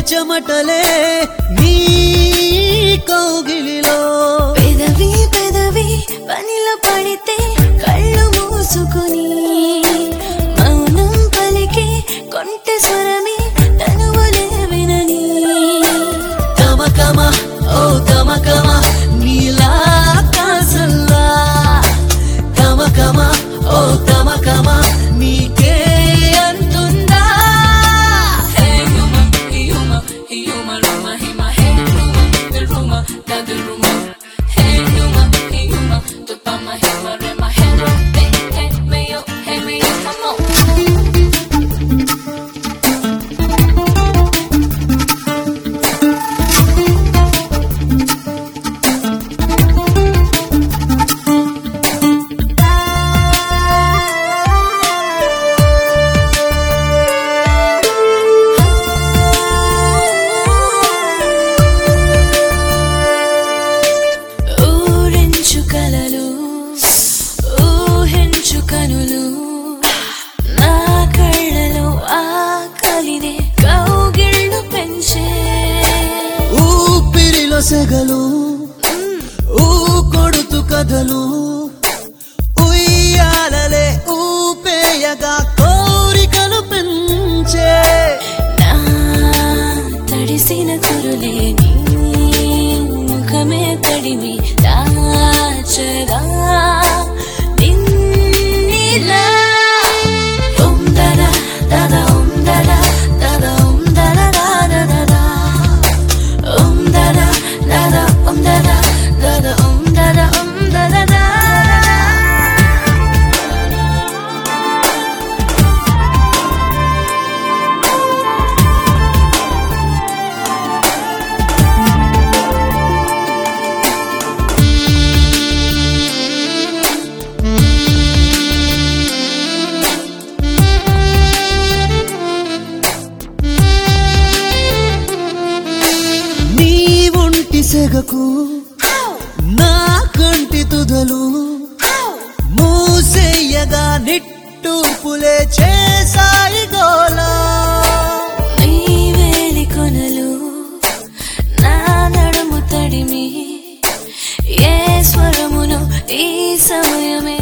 చెమటలే నీ కౌగిలిలో పెదవి పెదవి పనిలో పడితే కళ్ళు మూసుకుని మౌనం పలికి కొంటె స్వరమి తనువులే వినని తమకమ ఓ తమకమ నీలా కాసల్లా తమకమ ఓ తమకమ నీకే అంటుందా Hey, Yuma, hey, Yuma, hey, Yuma, Ruma, hey, my hey, Ruma, the Ruma, da the Ruma. Hey, Yuma, hey, Yuma, tu pa ma hey, ma re ma hey, ro, hey, hey, me yo, hey, me yo, come on. ఊరించు కలలు ఊహించు కనులు నా కళ్ళలో ఆకలినే కౌగిళ్ళు పెంచే ఊపిరిలో సెగలు ఊ కొడుతు కథలు ఉయ్యాలలే ఊపేయగా కోరికలు పెంచే నా తడిసిన కురులే నీ ముఖమే తడిమి దాచగా నిన్నిలా ఉందల దద ఉందల దద ఉందల దద ఉందల దద ఉందల దద ఉందల ఉందల దా నీ ఒంటి సెగకు నా కంటి తుదలు మూసేయగా నిట్టూపులే చేసాయి గోలా నీ వేలి కొనలు నా నడుము తడిమి ఏ స్వరమును ఈ సమయమే